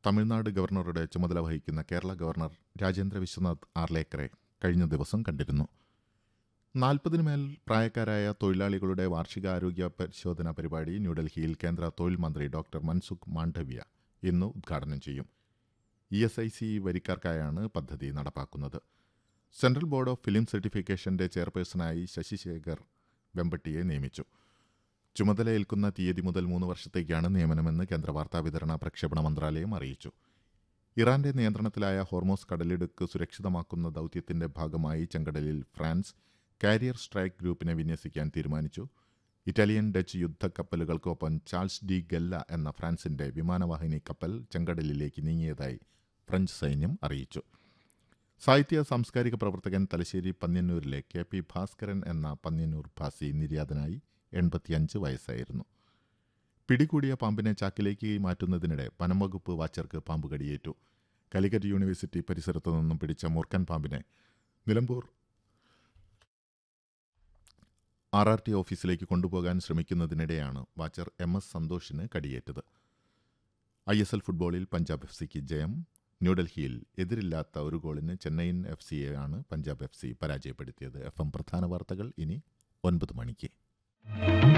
തമിഴ്നാട് ഗവർണറുടെ ചുമതല വഹിക്കുന്ന കേരള ഗവർണർ രാജേന്ദ്ര വിശ്വനാഥ് ആർലേക്കറെ കഴിഞ്ഞ ദിവസം കണ്ടിരുന്നു നാൽപ്പതിന് മേൽ പ്രായക്കാരായ തൊഴിലാളികളുടെ വാർഷിക ആരോഗ്യ പരിശോധനാ പരിപാടി ന്യൂഡൽഹിയിൽ കേന്ദ്ര തൊഴിൽ മന്ത്രി ഡോക്ടർ മൻസുഖ് മാണ്ഡവ്യ ഇന്ന് ഉദ്ഘാടനം ചെയ്യും ഇ എസ് ഐ സി വരിക്കാർക്കായാണ് പദ്ധതി നടപ്പാക്കുന്നത് സെൻട്രൽ ബോർഡ് ഓഫ് ഫിലിം സർട്ടിഫിക്കേഷന്റെ ചെയർപേഴ്സണായി ശശിശേഖർ വെമ്പട്ടിയെ നിയമിച്ചു ചുമതലയേൽക്കുന്ന തീയതി മുതൽ മൂന്ന് വർഷത്തേക്കാണ് നിയമനമെന്ന് കേന്ദ്ര വാർത്താവിതരണ പ്രക്ഷേപണ മന്ത്രാലയം അറിയിച്ചു ഇറാന്റെ നിയന്ത്രണത്തിലായ ഹോർമോസ് കടലിടുക്ക് സുരക്ഷിതമാക്കുന്ന ദൗത്യത്തിന്റെ ഭാഗമായി ചെങ്കടലിൽ ഫ്രാൻസ് കാരിയർ സ്ട്രൈക്ക് ഗ്രൂപ്പിനെ വിന്യസിക്കാൻ തീരുമാനിച്ചു ഇറ്റാലിയൻ ഡച്ച് യുദ്ധക്കപ്പലുകൾക്കൊപ്പം ചാൾസ് ഡി ഗല്ല എന്ന ഫ്രാൻസിന്റെ വിമാനവാഹിനി കപ്പൽ ചെങ്കടലിലേക്ക് നീങ്ങിയതായി ഫ്രഞ്ച് സൈന്യം അറിയിച്ചു സാഹിത്യ സാംസ്കാരിക പ്രവർത്തകൻ തലശ്ശേരി പന്ന്യന്നൂരിലെ കെ പി ഭാസ്കരൻ എന്ന പന്ന്യന്നൂർ ഭാസി നിര്യാതനായി എൺപത്തിയഞ്ച് വയസ്സായിരുന്നു പിടികൂടിയ പാമ്പിനെ ചാക്കിലേക്ക് മാറ്റുന്നതിനിടെ വനംവകുപ്പ് വാച്ചർക്ക് പാമ്പ് കടിയേറ്റു കാലിക്കറ്റ് യൂണിവേഴ്സിറ്റി പരിസരത്തു നിന്നും പിടിച്ച മൂർഖൻ പാമ്പിനെ നിലമ്പൂർ ആർ ആർ ടി ഓഫീസിലേക്ക് കൊണ്ടുപോകാൻ ശ്രമിക്കുന്നതിനിടെയാണ് വാച്ചർ എം എസ് സന്തോഷിന് കടിയേറ്റത് ഐ എസ് എൽ ഫുട്ബോളിൽ പഞ്ചാബ് എഫ് സിക്ക് ജയം ന്യൂഡൽഹിയിൽ എതിരില്ലാത്ത ഒരു ഗോളിന് ചെന്നൈയിൻ എഫ് സിയെയാണ് പഞ്ചാബ് എഫ് സി പരാജയപ്പെടുത്തിയത് എഫ് എം പ്രധാന വാർത്തകൾ ഇനി ഒൻപത് മണിക്ക്